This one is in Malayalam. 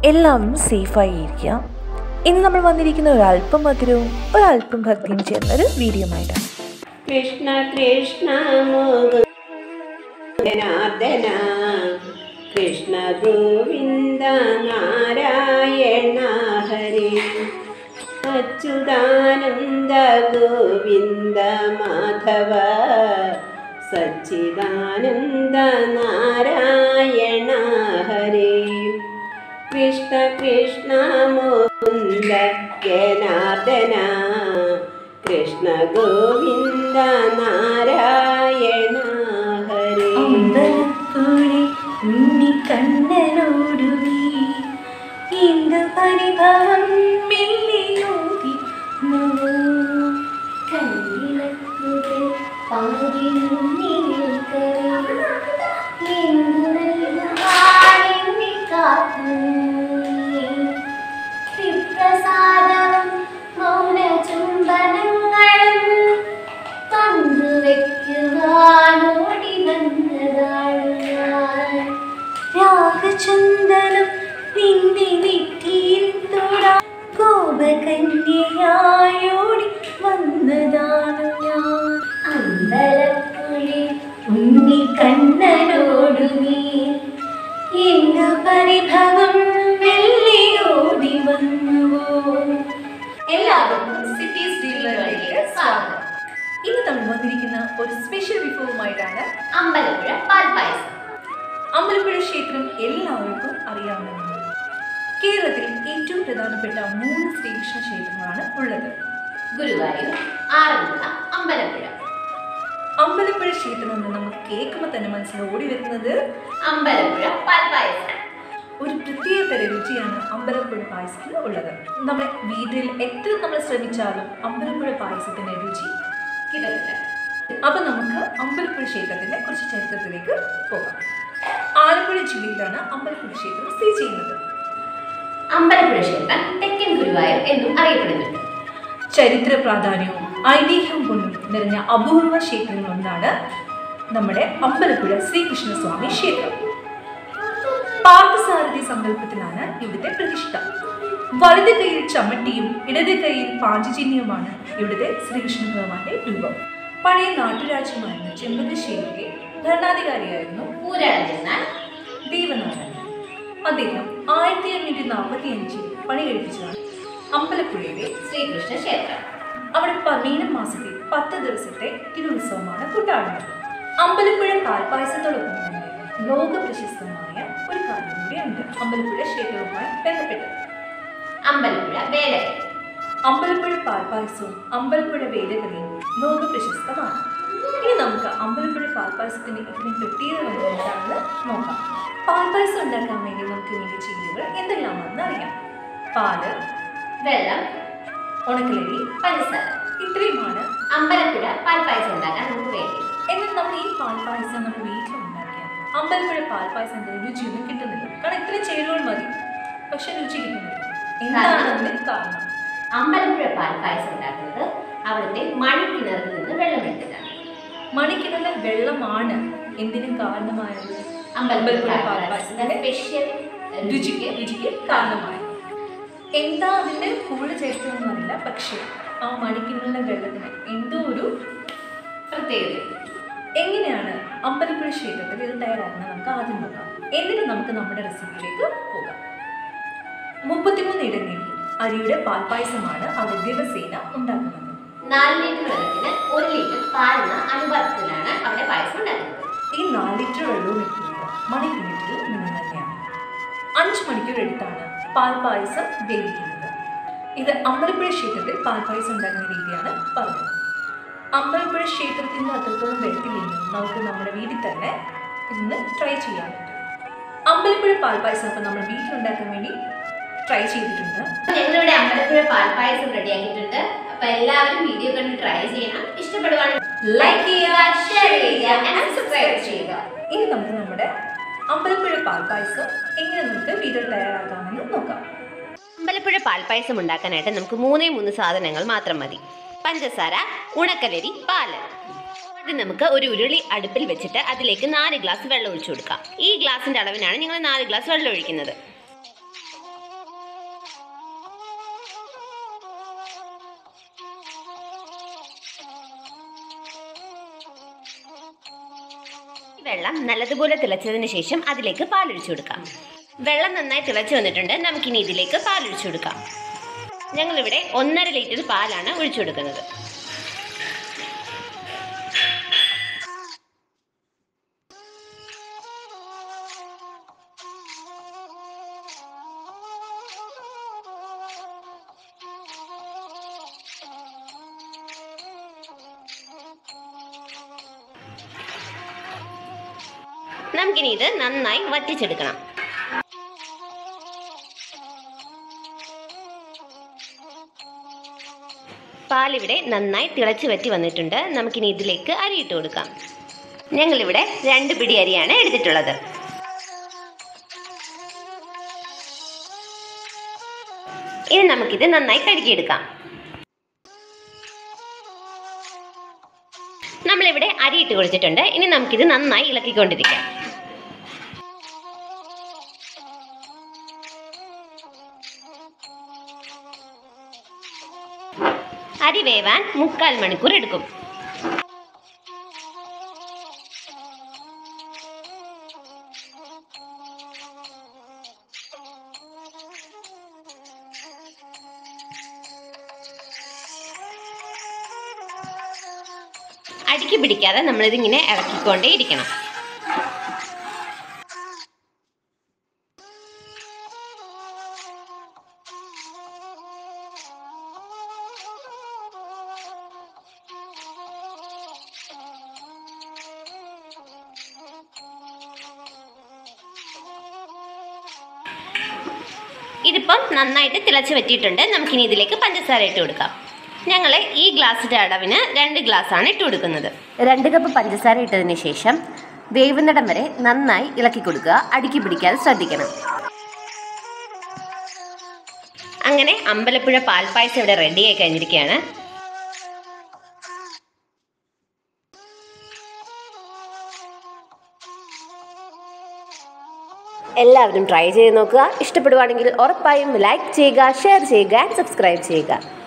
എല്ലാവരും സേഫായി ഇരിക്കുക ഇന്ന് നമ്മൾ വന്നിരിക്കുന്ന ഒരല്പം മധുരവും ഒരല്പം ഭക്തിയും ചേർന്നൊരു വീഡിയോ ആയിട്ടാണ് കൃഷ്ണ കൃഷ്ണ മുകുന്ദനാഥന കൃഷ്ണ ഗോവിന്ദ നാരായണ ഹരി അച്യുതാനന്ദ ഗോവിന്ദ മാധവ സച്ചിദാനന്ദ നാരായണ ഹരി കൃഷ്ണ കൃഷ്ണ മുകുന്ദ ജനാർദ്ദന കൃഷ്ണ ഗോവിന്ദ നാരായണ ഹരി അമ്പലപ്പുഴി ഉണ്ണിക്കണ്ണനോടു നീ എന്ത് പരിഭവം മെല്ലിയോതി കണ്ണിലക്കുകൾ പാതിരുന്നി നിൽക്കവേ എന്തു നൽകുവാനെന്നെ കാത്തു നീ. വിപ്രസാദവും മൗന ചുംബനങ്ങളും പങ്കുവെക്കുവാനോടി വന്നതാണ് ഞാൻ രാഗചന്ദനം നിന്റെ നെറ്റിയിൽ തൊടാ കോപകന്യയായോടി വന്നതാണ് ഞാൻ അമ്പലപ്പുഴി ഉണ്ണിക്കണ്ണനോടു നീ എന്തു പരിഭവം വെള്ളിയോടി വന്നുവോ എല്ലാവർക്കും സിറ്റീസ് ഡീലറിലേക്ക് സ്വാഗതം ഇന്ന് നമ്മൾ വന്നിരിക്കുന്ന ഒരു സ്പെഷ്യൽ വിഭവമായിട്ടാണ് അമ്പലപ്പുഴ പാൽപ്പായസം അമ്പലപ്പുഴ ക്ഷേത്രം എല്ലാവർക്കും അറിയാവുന്നതാണ് കേരളത്തിൽ ഏറ്റവും പ്രധാനപ്പെട്ട മൂന്ന് ശ്രീകൃഷ്ണ ക്ഷേത്രങ്ങളാണ് ഉള്ളത് ഗുരുവായൂർ ആറന്മുള അമ്പലപ്പുഴ അമ്പലപ്പുഴ ക്ഷേത്രം എന്ന് നമുക്ക് കേൾക്കുമ്പോൾ തന്നെ മനസ്സിൽ ഓടി വരുന്നത് അമ്പലപ്പുഴ പാൽപ്പായസം ഒരു പ്രത്യേക തരം രുചിയാണ് അമ്പലപ്പുഴ പായസത്തിന് ഉള്ളത് നമ്മുടെ വീട്ടിൽ എത്ര നമ്മൾ ശ്രമിച്ചാലും അമ്പലപ്പുഴ പായസത്തിന്റെ രുചി കിടക്കില്ല അപ്പൊ നമുക്ക് അമ്പലപ്പുഴ ക്ഷേത്രത്തിന്റെ കുറച്ച് ചരിത്രത്തിലേക്ക് പോകാം ആലപ്പുഴ ജില്ലയിലാണ് അമ്പലപ്പുഴ ക്ഷേത്രം സ്ഥിതി ചെയ്യുന്നത് അമ്പലപ്പുഴ ക്ഷേത്രം തെക്കൻ ഗുരുവായൂർ എന്നും അറിയപ്പെടുന്നുണ്ട് ചരിത്ര പ്രാധാന്യവും ഐതിഹ്യവും കൊണ്ടും നിറഞ്ഞ അപൂർവ ക്ഷേത്രങ്ങളൊന്നാണ് നമ്മുടെ അമ്പലപ്പുഴ ശ്രീകൃഷ്ണസ്വാമി ക്ഷേത്രം പാർത്ഥസാരഥി സങ്കല്പത്തിലാണ് ഇവിടുത്തെ പ്രതിഷ്ഠ വലത് കൈയിൽ ചമ്മട്ടിയും ഇടത് കൈയിൽ പാഞ്ചജന്യവുമാണ് ഇവിടുത്തെ ശ്രീകൃഷ്ണ ഭഗവാന്റെ രൂപം പഴയ നാട്ടുരാജ്യമായിരുന്ന ചെമ്പകശ്ശേരിയിലെ ഭരണാധികാരിയായിരുന്നു ഊരളഞ്ഞെന്നാൽ ദേവനാരായണൻ അദ്ദേഹം ആയിരത്തി അഞ്ഞൂറ്റി നാൽപ്പത്തി അഞ്ചിൽ പണി കഴിപ്പിച്ചതാണ് അമ്പലപ്പുഴയിലെ ശ്രീകൃഷ്ണ ക്ഷേത്രം അവിടെ പ- മീനം മാസത്തിൽ പത്ത് ദിവസത്തെ തിരുവുത്സവമാണ് കൊണ്ടാടുന്നത് അമ്പലപ്പുഴ പാൽപ്പായസത്തോടൊപ്പം തന്നെ ലോക പ്രശസ്തമായ ഒരു കാര്യം കൂടിയുണ്ട് അമ്പലപ്പുഴ ക്ഷേത്രവുമായി ബന്ധപ്പെട്ട് അമ്പലപ്പുഴ വേലകരി അമ്പലപ്പുഴ പാൽപ്പായസവും അമ്പലപ്പുഴ വേദകലയും ലോക പ്രശസ്തമാണ് ഇനി നമുക്ക് അമ്പലപ്പുഴ പാൽപ്പായസത്തിന്റെ ഇത്രയും പ്രത്യേകത എന്താണെന്ന് നോക്കാം പാൽപ്പായസം ഉണ്ടാക്കാൻ വേണ്ടി നമുക്ക് വേണ്ടി ചേരുവകൾ എന്തെല്ലാമാണെന്ന് അറിയാം പാല് വെള്ളം ഉണക്കലരി പഞ്ചസാര ഇത്രയുമാണ് അമ്പലപ്പുഴ പാൽപ്പായസം ഉണ്ടാക്കാൻ നമുക്ക് വേണ്ടി എന്നാൽ നമ്മൾ ഈ പാൽപ്പായസം നമ്മൾ വീട്ടിലുണ്ടാക്കിയാൽ അമ്പലപ്പുഴ പാൽപ്പായസത്തിന്റെ രുചിയൊന്നും കിട്ടുന്നില്ല കാരണം ഇത്രയും ചേരുവകൾ മതി പക്ഷെ രുചി കിട്ടുന്നില്ല എന്താണ് അതിന് കാരണം അമ്പലപ്പുഴ പാൽപ്പായസം ഉണ്ടാക്കുന്നത് അവിടുത്തെ മണിക്കിണറിൽ നിന്ന് വെള്ളം എടുത്തിട്ടാണ് മണിക്കിണറിലെ വെള്ളമാണ് എന്തിനും കാരണമായത് അമ്പലപ്പുഴ അമ്പലപ്പുഴ പാൽപ്പായസത്തിന്റെ സ്പെഷ്യൽ രുചിക്ക് രുചിക്ക് കാരണമായി എന്താ അതിന്റെ കൂടുതൽ ചേർത്തതെന്ന് അറിയില്ല പക്ഷേ ആ മണിക്കിണറിലെ വെള്ളത്തിന് എന്തോ ഒരു പ്രത്യേകത എങ്ങനെയാണ് അമ്പലപ്പുഴ ക്ഷേത്രത്തിൽ ഇത് തയ്യാറാക്കുന്നത് നമുക്ക് ആദ്യം നോക്കാം എന്നിട്ട് നമുക്ക് നമ്മുടെ റെസിപ്പിയിലേക്ക് പോകാം മുപ്പത്തിമൂന്ന് ഇടനീട്ടി അരിയുടെ പാൽപ്പായസമാണ് അവർ ദിവസേന ഉണ്ടാക്കുന്നത് നാല് ലിറ്റർ വെള്ളത്തിന് ഒരു ലിറ്റർ പാലെന്ന അനുപാതത്തിലാണ് അവിടെ പായസം ഉണ്ടാക്കുന്നത് ഈ നാല് ലിറ്റർ വെള്ളവും എടുക്കുന്നത് മണിക്കൂറിൽ നിന്ന് തന്നെയാണ് അഞ്ച് മണിക്കൂർ എടുത്താണ് പാൽപ്പായസം വേവിക്കുന്നത് ഇത് അമ്പലപ്പുഴ ക്ഷേത്രത്തിൽ പാൽപ്പായസം ഉണ്ടാക്കുന്ന രീതിയാണ് പറഞ്ഞത് അമ്പലപ്പുഴ ക്ഷേത്രത്തിൻ്റെ അത്രത്തോളം വരത്തില്ലെങ്കിൽ നമുക്ക് നമ്മുടെ വീട്ടിൽ തന്നെ ഇന്ന് ട്രൈ ചെയ്യാൻ പറ്റും അമ്പലപ്പുഴ പാൽപ്പായസം അപ്പം നമ്മൾ വീട്ടിലുണ്ടാക്കാൻ വേണ്ടി ട്രൈ ചെയ്തിട്ടുണ്ട് ഞങ്ങളിവിടെ അമ്പലപ്പുഴ പാൽപ്പായസം റെഡിയാക്കിയിട്ടുണ്ട് അപ്പൊ എല്ലാവരും വീഡിയോ കണ്ട് ട്രൈ ചെയ്യണം ഇഷ്ടപ്പെടുവാണെങ്കിൽ ലൈക്ക് ചെയ്യുക ഷെയർ ചെയ്യുക and സബ്സ്ക്രൈബ് ചെയ്യുക ഇനി നമുക്ക് നമ്മുടെ അമ്പലപ്പുഴ പാൽപ്പായസം എങ്ങനെ നമുക്ക് വീട്ടിൽ തയ്യാറാക്കാമെന്ന് നോക്കാം അമ്പലപ്പുഴ പാൽപ്പായസം ഉണ്ടാക്കാനായിട്ട് നമുക്ക് മൂന്നേ മൂന്ന് സാധനങ്ങൾ മാത്രം മതി പഞ്ചസാര ഉണക്കലരി പാല് ആദ്യം നമുക്ക് ഒരു ഉരുളി അടുപ്പിൽ വെച്ചിട്ട് അതിലേക്ക് നാല് ഗ്ലാസ് വെള്ളം ഒഴിച്ചു കൊടുക്കാം ഈ ഗ്ലാസിന്റെ അളവിനാണ് ഞങ്ങൾ നാല് ഗ്ലാസ് വെള്ളം ഒഴിക്കുന്നത് വെള്ളം നല്ലതുപോലെ തിളച്ചതിന് ശേഷം അതിലേക്ക് പാലൊഴിച്ചു കൊടുക്കാം വെള്ളം നന്നായി തിളച്ചു വന്നിട്ടുണ്ട് നമുക്കിനി ഇതിലേക്ക് പാലൊഴിച്ചു കൊടുക്കാം ഞങ്ങളിവിടെ ഒന്നര ലിറ്റർ പാലാണ് ഒഴിച്ചു കൊടുക്കുന്നത് നമുക്കിനി ഇത് നന്നായി വറ്റിച്ചെടുക്കണം പാലിവിടെ നന്നായി തിളച്ച് വറ്റി വന്നിട്ടുണ്ട് നമുക്കിനി ഇതിലേക്ക് അരിയിട്ട് കൊടുക്കാം ഞങ്ങളിവിടെ രണ്ട് പിടി അരിയാണ് എടുത്തിട്ടുള്ളത് ഇനി നമുക്കിത് നന്നായി കഴുകിയെടുക്കാം നമ്മളിവിടെ അരിയിട്ട് കൊടുത്തിട്ടുണ്ട് ഇനി നമുക്കിത് നന്നായി ഇളക്കിക്കൊണ്ടിരിക്കാം അരി വേവാൻ മുക്കാൽ മണിക്കൂർ എടുക്കും അടിക്ക് പിടിക്കാതെ നമ്മളിതിങ്ങനെ ഇളക്കിക്കൊണ്ടേ ഇരിക്കണം ഇതിപ്പം നന്നായിട്ട് തിളച്ച് പറ്റിയിട്ടുണ്ട് നമുക്കിനി ഇതിലേക്ക് പഞ്ചസാര ഇട്ട് കൊടുക്കാം ഞങ്ങൾ ഈ ഗ്ലാസ്സിൻ്റെ അളവിന് രണ്ട് ഗ്ലാസ്സാണ് ഇട്ട് കൊടുക്കുന്നത് രണ്ട് കപ്പ് പഞ്ചസാര ഇട്ടതിന് ശേഷം വേവുന്നിടം വരെ നന്നായി ഇളക്കി കൊടുക്കുക അടുക്കി പിടിക്കാതെ ശ്രദ്ധിക്കണം അങ്ങനെ അമ്പലപ്പുഴ പാൽപ്പായസം ഇവിടെ റെഡിയായി കഴിഞ്ഞിരിക്കുകയാണ് എല്ലാവരും ട്രൈ ചെയ്ത് നോക്കുക ഇഷ്ടപ്പെടുവാണെങ്കിൽ ഉറപ്പായും ലൈക്ക് ചെയ്യുക ഷെയർ ചെയ്യുക ആൻഡ് സബ്സ്ക്രൈബ് ചെയ്യുക